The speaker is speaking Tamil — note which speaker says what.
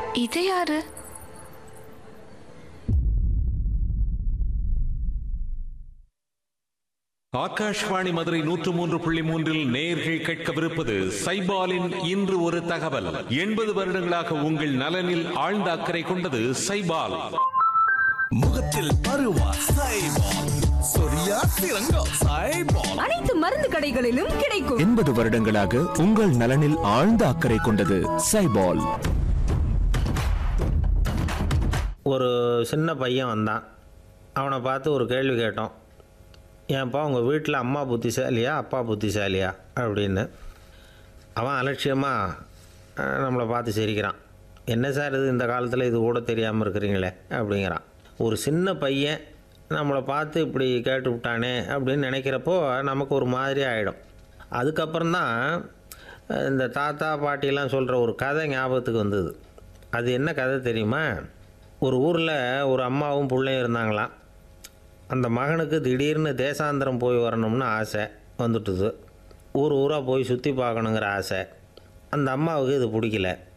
Speaker 1: இது யாரு
Speaker 2: ஆகாஷ்வாணி மதுரை நூற்று மூன்று புள்ளி மூன்றில் நேயர்கள் கேட்கவிருப்பது சைபாலின் இன்று ஒரு தகவல் எண்பது வருடங்களாக உங்கள் நலனில் ஆழ்ந்த அக்கறை கொண்டது சைபால்
Speaker 3: முகத்தில் பருவா சைபால் சொரியா சிறங்கோ சைபால்
Speaker 4: அனைத்து மருந்து கடைகளிலும் கிடைக்கும்
Speaker 5: எண்பது வருடங்களாக உங்கள் நலனில் ஆழ்ந்த அக்கறை கொண்டது சைபால்
Speaker 6: ஒரு சின்ன பையன் வந்தான் அவனை பார்த்து ஒரு கேள்வி கேட்டோம் ஏன்ப்பா உங்கள் வீட்டில் அம்மா புத்திசாலியா அப்பா புத்திசாலியா அப்படின்னு அவன் அலட்சியமாக நம்மளை பார்த்து சிரிக்கிறான் என்ன சார் இது இந்த காலத்தில் இது கூட தெரியாமல் இருக்கிறீங்களே அப்படிங்கிறான் ஒரு சின்ன பையன் நம்மளை பார்த்து இப்படி கேட்டு விட்டானே அப்படின்னு நினைக்கிறப்போ நமக்கு ஒரு மாதிரி ஆகிடும் அதுக்கப்புறம் தான் இந்த தாத்தா பாட்டிலாம் சொல்கிற ஒரு கதை ஞாபகத்துக்கு வந்தது அது என்ன கதை தெரியுமா ஒரு ஊரில் ஒரு அம்மாவும் பிள்ளையும் இருந்தாங்களாம் அந்த மகனுக்கு திடீர்னு தேசாந்திரம் போய் வரணும்னு ஆசை வந்துட்டுது ஊர் ஊராக போய் சுற்றி பார்க்கணுங்கிற ஆசை அந்த அம்மாவுக்கு இது பிடிக்கல